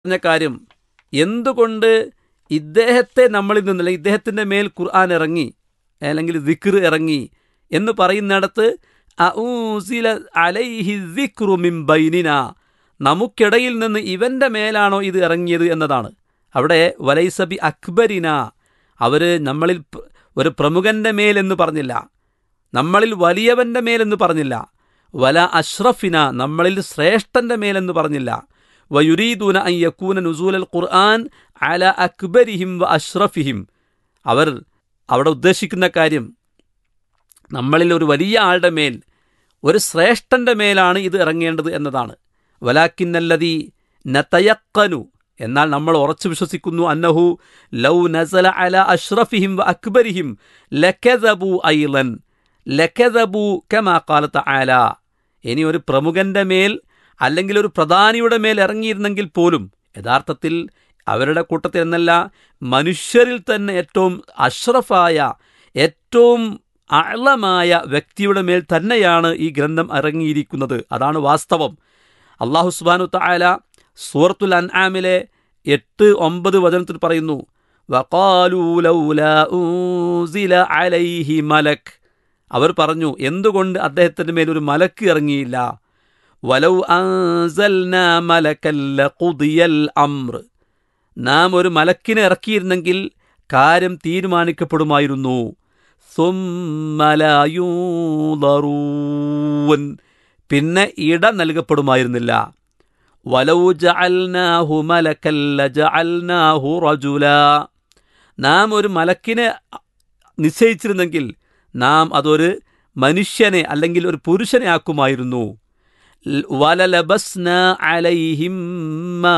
പറഞ്ഞ കാര്യം എന്തുകൊണ്ട് ഇദ്ദേഹത്തെ നമ്മളിൽ നിന്ന് അല്ലെങ്കിൽ ഇദ്ദേഹത്തിൻ്റെ മേൽ ഖുർആൻ ഇറങ്ങി അല്ലെങ്കിൽ ദിക്ർ ഇറങ്ങി എന്ന് പറയുന്നിടത്ത് അഊസില അലൈഹി ദിക്റു മിൻ ബൈനിന നമുക്കിടയിൽ നിന്ന് ഇവൻ്റെ മേലാണോ ഇത് ഇറങ്ങിയത് എന്നതാണ് അവിടെ വലൈസബി അക്ബരിന അവർ നമ്മളിൽ പ്ര- ഒരു പ്രമുഖൻ്റെ മേലെന്ന് പറഞ്ഞില്ല നമ്മളിൽ വലിയവൻ്റെ മേലെന്ന് പറഞ്ഞില്ല വല അഷ്റഫിന നമ്മളിൽ ശ്രേഷ്ഠൻ്റെ മേലെന്ന് പറഞ്ഞില്ല വയുരീദൂന അൻ യക്കൂന നുസൂലൽ ഖുർആൻ അല അക്ബരിഹിം വ അഷ്റഫിഹിം അവർ അവിടെ ഉദ്ദേശിക്കുന്ന കാര്യം നമ്മളിൽ ഒരു വലിയ ആളുടെ മേൽ ഒരു ശ്രേഷ്ഠന്റെ മേലാണ് ഇത് ഇറങ്ങേണ്ടത് എന്നതാണ് വലാക്കിന്നല്ലതി നതയക്കനു എന്നാൽ നമ്മൾ ഉറച്ചു വിശ്വസിക്കുന്നു അന്നഹു ലൗ നസല അല അഷ്റഫിഹിം വ അക്ബരിഹിം ലക്കദബു ഐലൻ ലക്കദബു കമാ കാലത്ത് ആല ഇനി ഒരു പ്രമുഖന്റെ മേൽ അല്ലെങ്കിൽ ഒരു പ്രധാനിയുടെ മേൽ ഇറങ്ങിയിരുന്നെങ്കിൽ പോലും യഥാർത്ഥത്തിൽ അവരുടെ കൂട്ടത്തിൽ എന്നല്ല മനുഷ്യരിൽ തന്നെ ഏറ്റവും അഷ്റഫായ ഏറ്റവും അളമായ വ്യക്തിയുടെ മേൽ തന്നെയാണ് ഈ ഗ്രന്ഥം ഇറങ്ങിയിരിക്കുന്നത് അതാണ് വാസ്തവം അള്ളാഹു സുബാനു തായാല സൂറത്തുൽ അൻആമിലെ എട്ട് ഒമ്പത് വചനത്തിൽ പറയുന്നു വഖാലൂ ലൗലാ ഉൻസില അലൈഹി മലക് അവർ പറഞ്ഞു എന്തുകൊണ്ട് അദ്ദേഹത്തിൻ്റെ മേൽ ഒരു മലക്ക് ഇറങ്ങിയില്ല വലൗ അൻസൽന മലക്കല്ല കുതിയൽ അമ്ര നാം ഒരു മലക്കിനെ ഇറക്കിയിരുന്നെങ്കിൽ കാര്യം തീരുമാനിക്കപ്പെടുമായിരുന്നു സുമ്മലയൂതറൂൻ പിന്നെ ഇട നൽകപ്പെടുമായിരുന്നില്ല വലൗ ജഅൽനാഹു മലക്കല്ല ജഅൽനാഹു റജുല നാം ഒരു മലക്കിനെ നിശ്ചയിച്ചിരുന്നെങ്കിൽ നാം അതൊരു മനുഷ്യനെ അല്ലെങ്കിൽ ഒരു പുരുഷനെ ആക്കുമായിരുന്നു ൽ- വലലബസ്ന അലൈഹിം മാ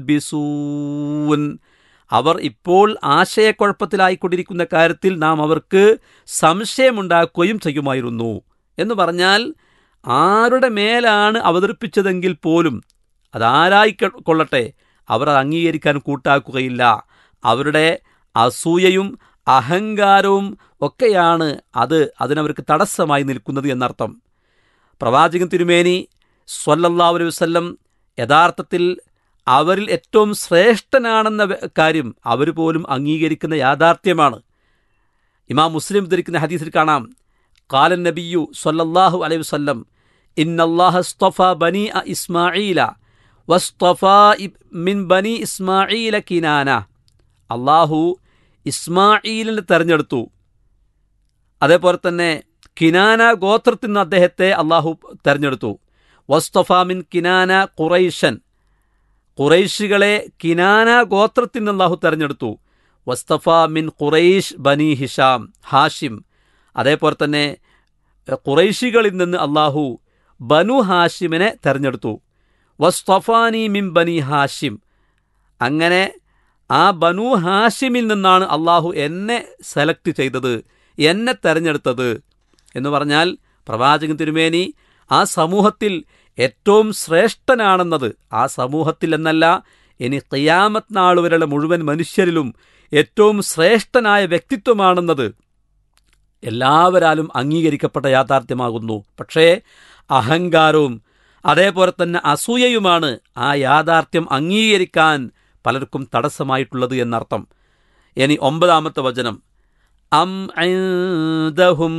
യൽബിസൂൻ അവർ ഇപ്പോൾ ആശയക്കുഴപ്പത്തിലായിക്കൊണ്ടിരിക്കുന്ന കാര്യത്തിൽ നാം അവർക്ക് സംശയമുണ്ടാക്കുകയും ചെയ്യുമായിരുന്നു എന്ന് പറഞ്ഞാൽ ആരുടെ മേലാണ് അവതരിപ്പിച്ചതെങ്കിൽ പോലും അതാരായി ക- കൊള്ളട്ടെ അവർ അത് അംഗീകരിക്കാൻ കൂട്ടാക്കുകയില്ല അവരുടെ അസൂയയും അഹങ്കാരവും ഒക്കെയാണ് അത് അതിനവർക്ക് തടസ്സമായി നിൽക്കുന്നത് എന്നർത്ഥം പ്രവാചകൻ തിരുമേനി സ്വല്ലല്ലാഹു അലൈഹി വസല്ലം യഥാർത്ഥത്തിൽ അവരിൽ ഏറ്റവും ശ്രേഷ്ഠനാണെന്ന വെ- കാര്യം അവർ പോലും അംഗീകരിക്കുന്ന യാഥാർത്ഥ്യമാണ് ഇമാം മുസ്ലിം ധരിക്കുന്ന ഹദീസിൽ കാണാം കാലൻ നബിയു സ്വല്ലല്ലാഹു അലൈഹി വസല്ലം ഇന്നല്ലാഹ സ്തഫ ബനി അ ഇസ്മാഈല വസ്തഫ ഇബ് മിൻ ബനി ഇസ്മാഈല കിനാന അള്ളാഹു ഇസ്മാഈലിനെ തെരഞ്ഞെടുത്തു അതേപോലെ തന്നെ കിനാന ഗോത്രത്തിൽ നിന്ന് അദ്ദേഹത്തെ അള്ളാഹു തെരഞ്ഞെടുത്തു വസ്തഫ മിൻ കിനാന ഖുറൈഷൻ ഖുറൈശികളെ കിനാന ഗോത്രത്തിൽ നിന്ന് അള്ളാഹു തെരഞ്ഞെടുത്തു വസ്തഫ മിൻ ഖുറൈഷ് ബനി ഹിഷാം ഹാഷിം അതേപോലെ തന്നെ എ, ഖുറൈശികളിൽ നിന്ന് അള്ളാഹു ബനു ഹാഷിമിനെ തെരഞ്ഞെടുത്തു വസ്തഫാനി മിൻ ബനി ഹാഷിം അങ്ങനെ ആ ബനു ഹാഷിമിൽ നിന്നാണ് അള്ളാഹു എന്നെ സെലക്ട് ചെയ്തത് എന്നെ തെരഞ്ഞെടുത്തത് എന്ന് പറഞ്ഞാൽ പ്രവാചകൻ തിരുമേനി ആ സമൂഹത്തിൽ ഏറ്റവും ശ്രേഷ്ഠനാണെന്നത് ആ സമൂഹത്തിൽ എന്നല്ല ഇനി ഖിയാമത്ത് നാൾ വരെയുള്ള മുഴുവൻ മനുഷ്യരിലും ഏറ്റവും ശ്രേഷ്ഠനായ വ്യക്തിത്വമാണെന്നത് എല്ലാവരാലും അംഗീകരിക്കപ്പെട്ട യാഥാർത്ഥ്യമാകുന്നു പക്ഷേ അഹങ്കാരവും അതേപോലെ തന്നെ അസൂയയുമാണ് ആ യാഥാർത്ഥ്യം അംഗീകരിക്കാൻ പലർക്കും തടസ്സമായിട്ടുള്ളത് എന്നർത്ഥം ഇനി ഒമ്പതാമത്തെ വചനം അം عندهم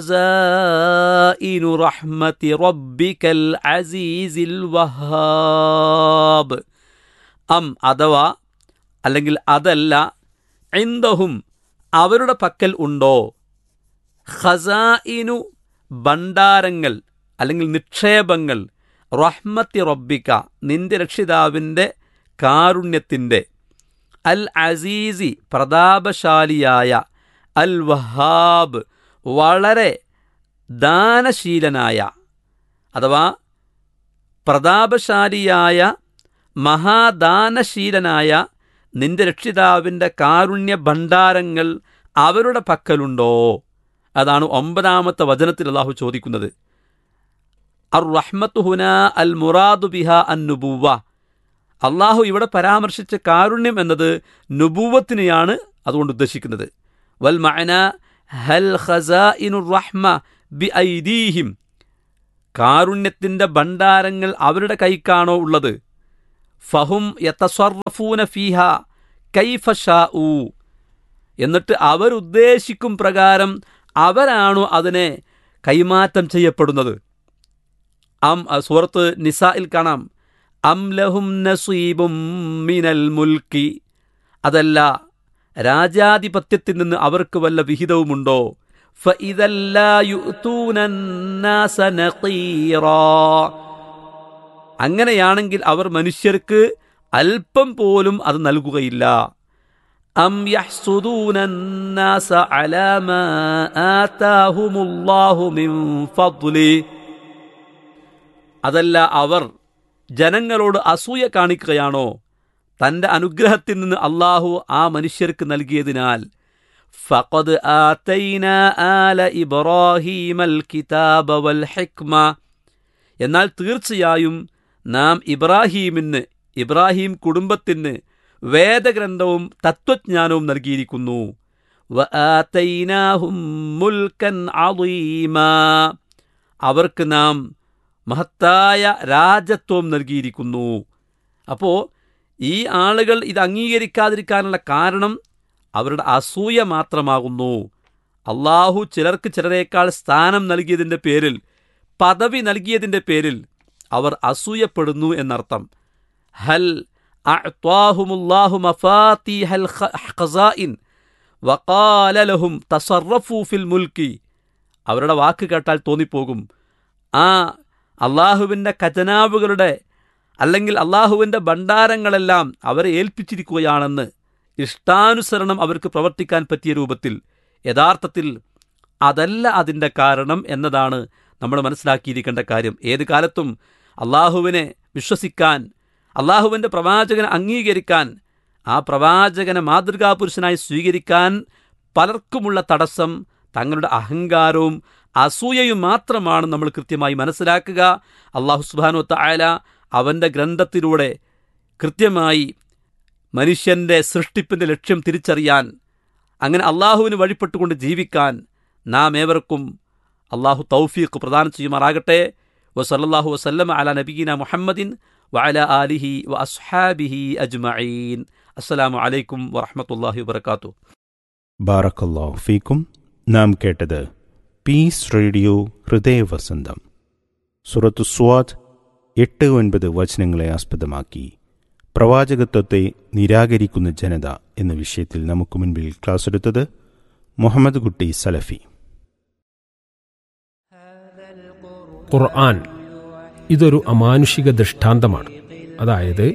خزائن رحمة ربك العزيز الوهاب അം അഥവാ അല്ലെങ്കിൽ അതല്ല ഇന്ദഹും അവരുടെ പക്കൽ ഉണ്ടോ ഖസായിനു ഭണ്ഡാരങ്ങൾ അല്ലെങ്കിൽ നിക്ഷേപങ്ങൾ റഹ്മത്തി റബ്ബിക്ക നിന്റെ രക്ഷിതാവിൻ്റെ കാരുണ്യത്തിൻ്റെ അൽ അസീസി പ്രതാപശാലിയായ അൽ വഹാബ് വളരെ ദാനശീലനായ അഥവാ പ്രതാപശാലിയായ മഹാദാനശീലനായ നിന്റെ രക്ഷിതാവിൻ്റെ കാരുണ്യ ഭണ്ഡാരങ്ങൾ അവരുടെ പക്കലുണ്ടോ അതാണ് ഒമ്പതാമത്തെ വചനത്തിൽ അള്ളാഹു ചോദിക്കുന്നത് അർ റഹ്മത്ത് ഹുന അൽ മുറാദു ബിഹ അൻ നുബുവ അള്ളാഹു ഇവിടെ പരാമർശിച്ച കാരുണ്യം എന്നത് നുബൂവത്തിനെയാണ് അതുകൊണ്ട് ഉദ്ദേശിക്കുന്നത് വൽ മഅന ഹൽ ഖസാഇനു റഹ്മ ബി ഐദീഹിം കാരുണ്യത്തിൻ്റെ ഭണ്ഡാരങ്ങൾ അവരുടെ കൈക്കാണോ ഉള്ളത് ഫഹും യത്തസ്വർഫൂന ഫീഹ കൈഫ ഷാഊ എന്നിട്ട് അവരുദ്ദേശിക്കും പ്രകാരം അവരാണോ അതിനെ കൈമാറ്റം ചെയ്യപ്പെടുന്നത് അം സൂറത്ത് നിസായിൽ കാണാം അം ലഹും നസീബും മിനൽ മുൽക്കി അതല്ല രാജാധിപത്യത്തിൽ നിന്ന് അവർക്ക് വല്ല വിഹിതവുമുണ്ടോ فإذا لا يؤتون الناس نقيرا അങ്ങനെയാണെങ്കിൽ അവർ മനുഷ്യർക്ക് അല്പം പോലും അത് നൽകുകയില്ല അം യഹ്സുദൂന الناس على ما آتاهم الله من فضله അതല്ല അവർ ജനങ്ങളോട് അസൂയ കാണിക്കുകയാണോ തന്റെ അനുഗ്രഹത്തിൽ നിന്ന് അള്ളാഹു ആ മനുഷ്യർക്ക് നൽകിയതിനാൽ ഫഖദ് ആതൈന ആല ഇബ്രാഹീമൽ കിതാബ വൽ ഹിക്മ എന്നാൽ തീർച്ചയായും നാം ഇബ്രാഹീമിന് ഇബ്രാഹിം കുടുംബത്തിന് വേദഗ്രന്ഥവും തത്വജ്ഞാനവും നൽകിയിരിക്കുന്നു വആതൈനാഹും മുൽക്കൻ അളീമാ അവർക്ക് നാം മഹത്തായ രാജത്വം നൽകിയിരിക്കുന്നു അപ്പോൾ ഈ ആളുകൾ ഇത് അംഗീകരിക്കാതിരിക്കാനുള്ള കാരണം അവരുടെ അസൂയ മാത്രമാകുന്നു അള്ളാഹു ചിലർക്ക് ചിലരേക്കാൾ സ്ഥാനം നൽകിയതിൻ്റെ പേരിൽ പദവി നൽകിയതിൻ്റെ പേരിൽ അവർ അസൂയപ്പെടുന്നു എന്നർത്ഥം ഹൽ അഅ്ത്വാഹുമുല്ലാഹു മഫാത്തിഹൽ ഖസായിൻ വഖാല ലഹും തസറഫു ഫിൽ മുൽക്കി അവരുടെ വാക്ക് കേട്ടാൽ തോന്നിപ്പോകും ആ അള്ളാഹുവിൻ്റെ ഖജനാവുകളുടെ അല്ലെങ്കിൽ അള്ളാഹുവിൻ്റെ ഭണ്ഡാരങ്ങളെല്ലാം അവരെ ഏൽപ്പിച്ചിരിക്കുകയാണെന്ന് ഇഷ്ടാനുസരണം അവർക്ക് പ്രവർത്തിക്കാൻ പറ്റിയ രൂപത്തിൽ യഥാർത്ഥത്തിൽ അതല്ല അതിൻ്റെ കാരണം എന്നതാണ് നമ്മൾ മനസ്സിലാക്കിയിരിക്കേണ്ട കാര്യം ഏത് കാലത്തും അള്ളാഹുവിനെ വിശ്വസിക്കാൻ അള്ളാഹുവിൻ്റെ പ്രവാചകനെ അംഗീകരിക്കാൻ ആ പ്രവാചകനെ മാതൃകാപുരുഷനായി സ്വീകരിക്കാൻ പലർക്കുമുള്ള തടസ്സം തങ്ങളുടെ അഹങ്കാരവും അസൂയയും മാത്രമാണ് നമ്മൾ കൃത്യമായി മനസ്സിലാക്കുക അള്ളാഹു സുബാനു തായാല അവൻ്റെ ഗ്രന്ഥത്തിലൂടെ കൃത്യമായി മനുഷ്യൻ്റെ സൃഷ്ടിപ്പിൻ്റെ ലക്ഷ്യം തിരിച്ചറിയാൻ അങ്ങനെ അള്ളാഹുവിന് വഴിപ്പെട്ടുകൊണ്ട് ജീവിക്കാൻ നാം ഏവർക്കും അള്ളാഹു തൗഫീഖ് പ്രദാനം ചെയ്യുമാറാകട്ടെ വസല്ലാഹു വസല്ലം അല നബീന മുഹമ്മദിൻ വഅല ആലിഹി വ അസ്ഹാബിഹി അജ്മഈൻ അസ്സലാമു അലൈക്കും വറഹ്മത്തുള്ളാഹി വബർക്കാത്തു ബാറക്കല്ലാഹു ഫീക്കും നാം കേട്ടത് പീസ് റേഡിയോ ഹൃദയവസന്തം സുറത്തു സ്വാദ് എട്ട് ഒൻപത് വചനങ്ങളെ ആസ്പദമാക്കി പ്രവാചകത്വത്തെ നിരാകരിക്കുന്ന ജനത എന്ന വിഷയത്തിൽ നമുക്ക് മുൻപിൽ ക്ലാസ് എടുത്തത് മുഹമ്മദ് കുട്ടി സലഫി ഖുർആൻ ഇതൊരു അമാനുഷിക ദൃഷ്ടാന്തമാണ് അതായത്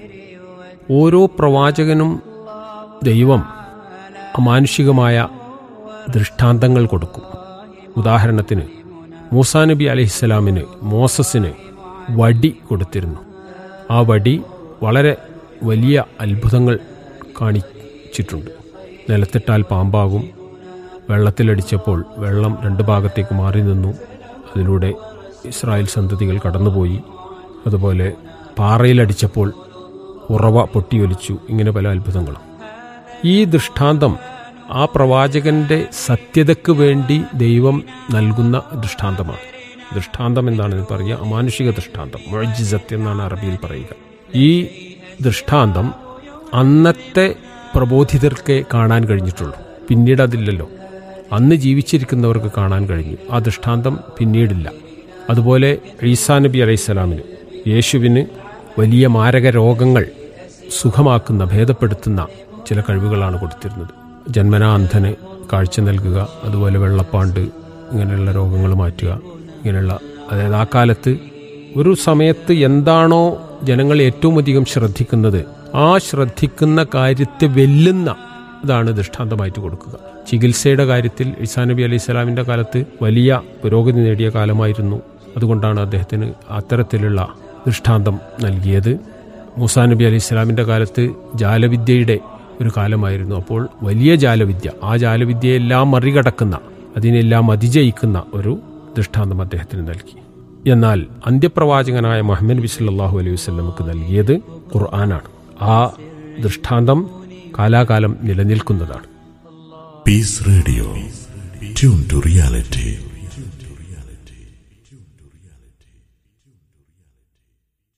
ഓരോ പ്രവാചകനും ദൈവം അമാനുഷികമായ ദൃഷ്ടാന്തങ്ങൾ കൊടുക്കും ഉദാഹരണത്തിന് മൂസാ നബി അലഹിസ്സലാമിന് മോസസിന് വടി കൊടുത്തിരുന്നു ആ വടി വളരെ വലിയ അത്ഭുതങ്ങൾ കാണിച്ചിട്ടുണ്ട് നിലത്തിട്ടാൽ പാമ്പാകും വെള്ളത്തിലടിച്ചപ്പോൾ വെള്ളം രണ്ട് ഭാഗത്തേക്ക് മാറി നിന്നു അതിലൂടെ ഇസ്രായേൽ സന്തതികൾ കടന്നുപോയി അതുപോലെ പാറയിലടിച്ചപ്പോൾ ഉറവ പൊട്ടിയൊലിച്ചു ഇങ്ങനെ പല അത്ഭുതങ്ങളും ഈ ദൃഷ്ടാന്തം ആ പ്രവാചകന്റെ സത്യതയ്ക്ക് വേണ്ടി ദൈവം നൽകുന്ന ദൃഷ്ടാന്തമാണ് ദൃഷ്ടാന്തം എന്നാണ് പറയുക അമാനുഷിക ദൃഷ്ടാന്തം മൊഴിജിസത്ത് എന്നാണ് അറബിയിൽ പറയുക ഈ ദൃഷ്ടാന്തം അന്നത്തെ പ്രബോധിതർക്കേ കാണാൻ കഴിഞ്ഞിട്ടുള്ളൂ പിന്നീട് അതില്ലല്ലോ അന്ന് ജീവിച്ചിരിക്കുന്നവർക്ക് കാണാൻ കഴിഞ്ഞു ആ ദൃഷ്ടാന്തം പിന്നീടില്ല അതുപോലെ ഈസാ നബി അലൈഹിസ്സലാമിന് യേശുവിന് വലിയ മാരക രോഗങ്ങൾ സുഖമാക്കുന്ന ഭേദപ്പെടുത്തുന്ന ചില കഴിവുകളാണ് കൊടുത്തിരുന്നത് ജന്മനാ അന്ധന് കാഴ്ച നൽകുക അതുപോലെ വെള്ളപ്പാണ്ട് ഇങ്ങനെയുള്ള രോഗങ്ങൾ മാറ്റുക ഇങ്ങനെയുള്ള അതായത് ആ കാലത്ത് ഒരു സമയത്ത് എന്താണോ ജനങ്ങൾ ഏറ്റവും അധികം ശ്രദ്ധിക്കുന്നത് ആ ശ്രദ്ധിക്കുന്ന കാര്യത്തെ വെല്ലുന്ന ഇതാണ് ദൃഷ്ടാന്തമായിട്ട് കൊടുക്കുക ചികിത്സയുടെ കാര്യത്തിൽ ഇസാ നബി അലൈഹി സ്വലാമിന്റെ കാലത്ത് വലിയ പുരോഗതി നേടിയ കാലമായിരുന്നു അതുകൊണ്ടാണ് അദ്ദേഹത്തിന് അത്തരത്തിലുള്ള ദൃഷ്ടാന്തം നൽകിയത് മൂസാ നബി അലൈഹി സ്വലാമിന്റെ കാലത്ത് ജാലവിദ്യയുടെ ഒരു കാലമായിരുന്നു അപ്പോൾ വലിയ ജാലവിദ്യ ആ ജാലവിദ്യയെല്ലാം മറികടക്കുന്ന അതിനെല്ലാം അതിജയിക്കുന്ന ഒരു ദൃഷ്ടാന്തം അദ്ദേഹത്തിന് നൽകി എന്നാൽ അന്ത്യപ്രവാചകനായ മുഹമ്മദ് നബി സല്ലല്ലാഹു അലൈഹി വസല്ലമക്ക് നൽകിയത് ഖുർആനാണ് ആ ദൃഷ്ടാന്തം കാലാകാലം നിലനിൽക്കുന്നതാണ് Peace Radio. Tune to reality.